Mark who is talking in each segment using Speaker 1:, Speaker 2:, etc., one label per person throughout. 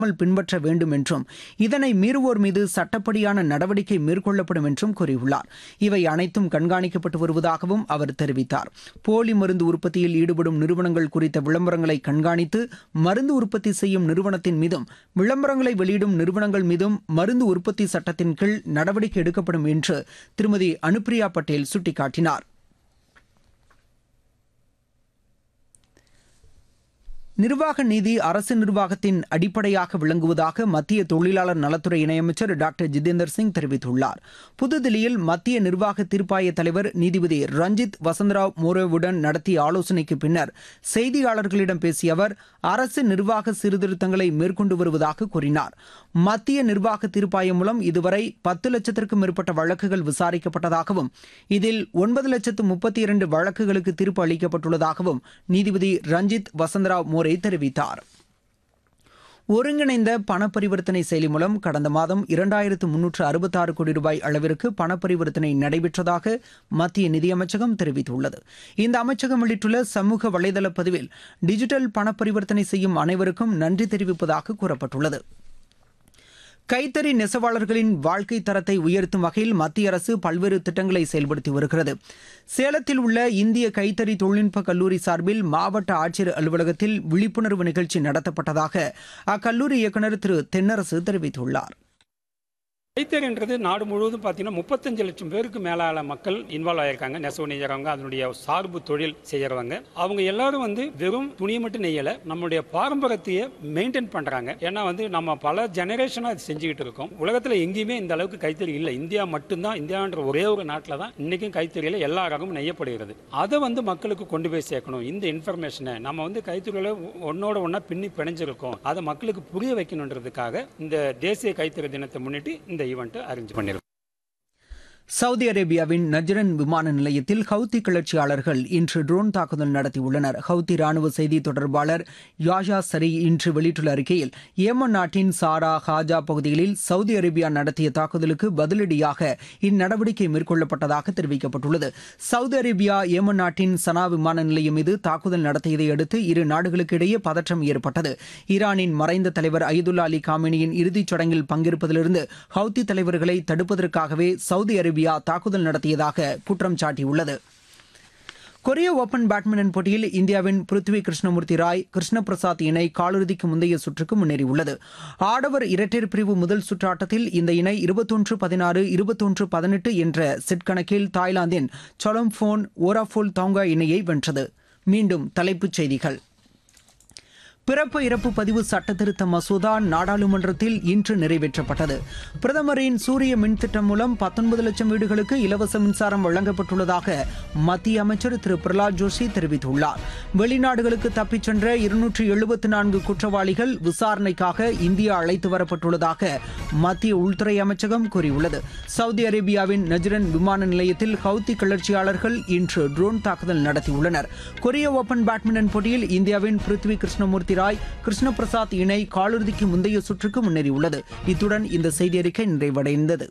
Speaker 1: மல் பின்பற்ற வேண்டும் என்றும் இதனை மீறுவோர் மீது சட்டப்படியான நடவடிக்கை மேற்கொள்ளப்படும் என்றும் கூறியுள்ளார் இவை அனைத்தும் கண்காணிக்கப்பட்டு வருவதாகவும் அவர் தெரிவித்தார் போலி மருந்து உற்பத்தியில் ஈடுபடும் நிறுவனங்கள் குறித்த விளம்பரங்களை கண்காணித்து மருந்து உற்பத்தி செய்யும் நிறுவனத்தின் மீதும் விளம்பரங்களை வெளியிடும் நிறுவனங்கள் மீதும் மருந்து உற்பத்தி சட்டத்தின் கீழ் நடவடிக்கை எடுக்கப்படும் என்று திருமதி அனுப்பிரியா பட்டேல் சுட்டிக்காட்டினார் நிர்வாக நீதி அரசு நிர்வாகத்தின் அடிப்படையாக விளங்குவதாக மத்திய தொழிலாளர் நலத்துறை இணையமைச்சர் டாக்டர் ஜிதேந்தர் சிங் தெரிவித்துள்ளார் புதுதில்லியில் மத்திய நிர்வாக தீர்ப்பாய தலைவர் நீதிபதி ரஞ்சித் வசந்தராவ் மோரேவுடன் நடத்திய ஆலோசனைக்கு பின்னர் செய்தியாளர்களிடம் பேசிய அவர் அரசு நிர்வாக சீர்திருத்தங்களை மேற்கொண்டு வருவதாக கூறினார் மத்திய நிர்வாக தீர்ப்பாயம் மூலம் இதுவரை பத்து லட்சத்திற்கும் மேற்பட்ட வழக்குகள் விசாரிக்கப்பட்டதாகவும் இதில் ஒன்பது லட்சத்து முப்பத்தி இரண்டு வழக்குகளுக்கு தீர்ப்பு அளிக்கப்பட்டுள்ளதாகவும் நீதிபதி ரஞ்சித் வசந்தராவ் மோரே தெரிவித்தார் ஒருங்கிணைந்த பண பரிவர்த்தனை செயலி மூலம் கடந்த மாதம் இரண்டாயிரத்து முன்னூற்று அறுபத்தாறு கோடி ரூபாய் அளவிற்கு பண பரிவர்த்தனை நடைபெற்றதாக மத்திய நிதியமைச்சகம் தெரிவித்துள்ளது இந்த அமைச்சகம் வெளியிட்டுள்ள சமூக வலைதள பதிவில் டிஜிட்டல் பண பரிவர்த்தனை செய்யும் அனைவருக்கும் நன்றி தெரிவிப்பதாக கூறப்பட்டுள்ளது கைத்தறி நெசவாளர்களின் வாழ்க்கை தரத்தை உயர்த்தும் வகையில் மத்திய அரசு பல்வேறு திட்டங்களை செயல்படுத்தி வருகிறது சேலத்தில் உள்ள இந்திய கைத்தறி தொழில்நுட்ப கல்லூரி சார்பில் மாவட்ட ஆட்சியர் அலுவலகத்தில் விழிப்புணர்வு நிகழ்ச்சி நடத்தப்பட்டதாக அக்கல்லூரி இயக்குநர் திரு தென்னரசு தெரிவித்துள்ளார்
Speaker 2: கைத்தறின்றது நாடு முழுவதும் பார்த்தீங்கன்னா முப்பத்தஞ்சு லட்சம் பேருக்கு மேலான மக்கள் இன்வால்வ் ஆயிருக்காங்க நெசவு நெய்யறவங்க அதனுடைய சார்பு தொழில் செய்யறவங்க அவங்க எல்லாரும் வந்து வெறும் துணியை மட்டும் நெய்யல நம்மளுடைய பாரம்பரியத்தையே மெயின்டைன் பண்றாங்க ஏன்னா வந்து நம்ம பல ஜெனரேஷனா இது செஞ்சுக்கிட்டு இருக்கோம் உலகத்துல எங்கேயுமே இந்த அளவுக்கு கைத்தறி இல்லை இந்தியா மட்டும்தான் இந்தியான்ற ஒரே ஒரு நாட்டில் தான் இன்னைக்கும் கைத்தறியில எல்லா ரகமும் நெய்யப்படுகிறது அதை வந்து மக்களுக்கு கொண்டு போய் சேர்க்கணும் இந்த இன்ஃபர்மேஷனை நம்ம வந்து கைத்தறியில ஒன்னோட ஒன்னா பின்னி பிணைஞ்சிருக்கோம் அதை மக்களுக்கு புரிய வைக்கணுன்றதுக்காக இந்த தேசிய கைத்தறி தினத்தை முன்னிட்டு இந்த ஈவெண்ட்டை அரேஞ்ச் பண்ணியிருக்கோம்
Speaker 1: சவுதி அரேபியாவின் நஜ்ரன் விமான நிலையத்தில் ஹவுத்தி கிளர்ச்சியாளர்கள் இன்று ட்ரோன் தாக்குதல் நடத்தியுள்ளனர் ஹவுத்தி ராணுவ செய்தி தொடர்பாளர் யாஷா சரி இன்று வெளியிட்டுள்ள அறிக்கையில் ஏமன் நாட்டின் சாரா ஹாஜா பகுதிகளில் சவுதி அரேபியா நடத்திய தாக்குதலுக்கு பதிலடியாக இந்நடவடிக்கை மேற்கொள்ளப்பட்டதாக தெரிவிக்கப்பட்டுள்ளது சவுதி அரேபியா ஏமன் நாட்டின் சனா விமான நிலையம் மீது தாக்குதல் நடத்தியதை அடுத்து இரு நாடுகளுக்கு இடையே பதற்றம் ஏற்பட்டது ஈரானின் மறைந்த தலைவர் அய்துல்லா அலி காமினியின் இறுதிச் சடங்கில் பங்கேற்பதிலிருந்து ஹவுத்தி தலைவர்களை தடுப்பதற்காகவே சவுதி அரேபியா தாக்குதல் நடத்தியதாக குற்றம் சாட்டியுள்ளது கொரிய ஓபன் பேட்மிண்டன் போட்டியில் இந்தியாவின் பிருத்வி கிருஷ்ணமூர்த்தி ராய் கிருஷ்ண பிரசாத் இணை காலிறுதிக்கு முந்தைய சுற்றுக்கு முன்னேறியுள்ளது ஆடவர் இரட்டையர் பிரிவு முதல் சுற்று ஆட்டத்தில் இந்த இணை இருபத்தொன்று பதினாறு இருபத்தொன்று பதினெட்டு என்ற செட் கணக்கில் தாய்லாந்தின் சொலம்போன் ஓராஃபோல் தாங்கா இணையை வென்றது மீண்டும் தலைப்புச் செய்திகள் பிறப்பு இறப்பு பதிவு சட்டத்திருத்த மசோதா நாடாளுமன்றத்தில் இன்று நிறைவேற்றப்பட்டது பிரதமரின் சூரிய மின் திட்டம் மூலம் பத்தொன்பது லட்சம் வீடுகளுக்கு இலவச மின்சாரம் வழங்கப்பட்டுள்ளதாக மத்திய அமைச்சர் திரு பிரகலாத் ஜோஷி தெரிவித்துள்ளார் வெளிநாடுகளுக்கு தப்பிச் சென்ற இருநூற்றி எழுபத்தி நான்கு குற்றவாளிகள் விசாரணைக்காக இந்தியா அழைத்து வரப்பட்டுள்ளதாக மத்திய உள்துறை அமைச்சகம் கூறியுள்ளது சவுதி அரேபியாவின் நஜ்ரன் விமான நிலையத்தில் ஹவுத்தி கிளர்ச்சியாளர்கள் இன்று ட்ரோன் தாக்குதல் நடத்தியுள்ளனர் கொரிய ஓபன் பேட்மிண்டன் போட்டியில் இந்தியாவின் பிருத்வி கிருஷ்ணமூர்த்தி ராய் கிருஷ்ண பிரசாத் இணை காலிறுதிக்கு முந்தைய சுற்றுக்கு முன்னேறியுள்ளது இத்துடன் இந்த செய்தி அறிக்கை நிறைவடைந்தது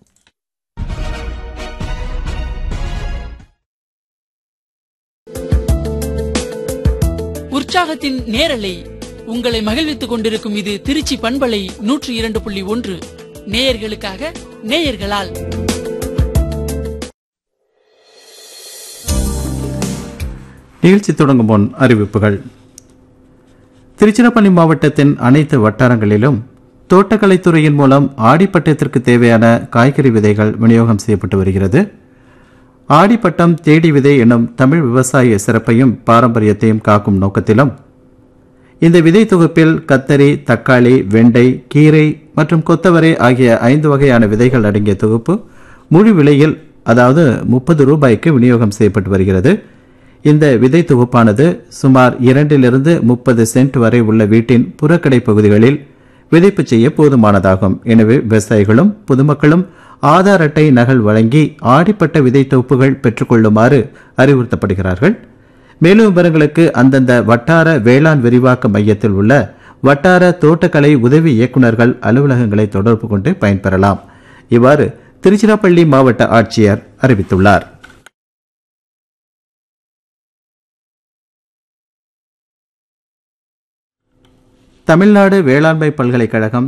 Speaker 3: உற்சாகத்தின் நேரலை உங்களை மகிழ்வித்துக் கொண்டிருக்கும் இது திருச்சி பண்பலை நூற்றி இரண்டு புள்ளி ஒன்று நேயர்களுக்காக நேயர்களால்
Speaker 4: நிகழ்ச்சி தொடங்கும் முன் அறிவிப்புகள் திருச்சிராப்பள்ளி மாவட்டத்தின் அனைத்து வட்டாரங்களிலும் தோட்டக்கலைத்துறையின் மூலம் ஆடிப்பட்டத்திற்கு தேவையான காய்கறி விதைகள் விநியோகம் செய்யப்பட்டு வருகிறது ஆடிப்பட்டம் தேடி விதை எனும் தமிழ் விவசாய சிறப்பையும் பாரம்பரியத்தையும் காக்கும் நோக்கத்திலும் இந்த விதை தொகுப்பில் கத்தரி தக்காளி வெண்டை கீரை மற்றும் கொத்தவரை ஆகிய ஐந்து வகையான விதைகள் அடங்கிய தொகுப்பு முழு விலையில் அதாவது முப்பது ரூபாய்க்கு விநியோகம் செய்யப்பட்டு வருகிறது இந்த விதை தொகுப்பானது சுமார் இரண்டிலிருந்து முப்பது சென்ட் வரை உள்ள வீட்டின் புறக்கடை பகுதிகளில் விதைப்பு செய்ய போதுமானதாகும் எனவே விவசாயிகளும் பொதுமக்களும் ஆதார் அட்டை நகல் வழங்கி ஆடிப்பட்ட விதை தொகுப்புகள் பெற்றுக்கொள்ளுமாறு அறிவுறுத்தப்படுகிறார்கள் மேலும் விவரங்களுக்கு அந்தந்த வட்டார வேளாண் விரிவாக்க மையத்தில் உள்ள வட்டார தோட்டக்கலை உதவி இயக்குநர்கள் அலுவலகங்களை தொடர்பு கொண்டு பயன்பெறலாம் இவ்வாறு திருச்சிராப்பள்ளி மாவட்ட ஆட்சியர் அறிவித்துள்ளார் தமிழ்நாடு வேளாண்மை பல்கலைக்கழகம்